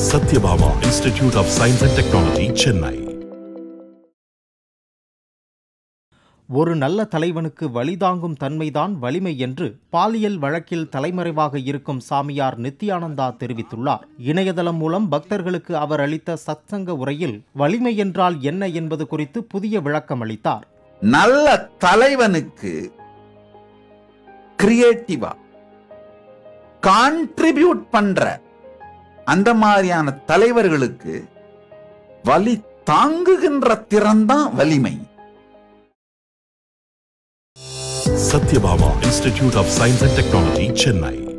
Satyabama Institute of Science and Technology, Chennai. ஒரு நல்ல தலைவனுக்கு வழிதாங்கும் தன்மைதான் வலிமை என்று பாலியல் வழக்கில் தலைமறைவாக இருக்கும் சாமியார் நித்யானந்தா தெரிவித்துள்ளார் இணையதளம் மூலம் பக்தர்களுக்கு அவர் அளித்த சத்சங்க உரையில் வலிமை என்றால் என்ன என்பது குறித்து புதிய விளக்கம் அளித்தார் நல்ல தலைவனுக்கு கிரியேட்டிவா கான்ட்ரிபியூட் பண்ற அந்த மாதிரியான தலைவர்களுக்கு வலி தாங்குகின்ற திறன் தான் வலிமை Satyabama Institute of Science and Technology, Chennai.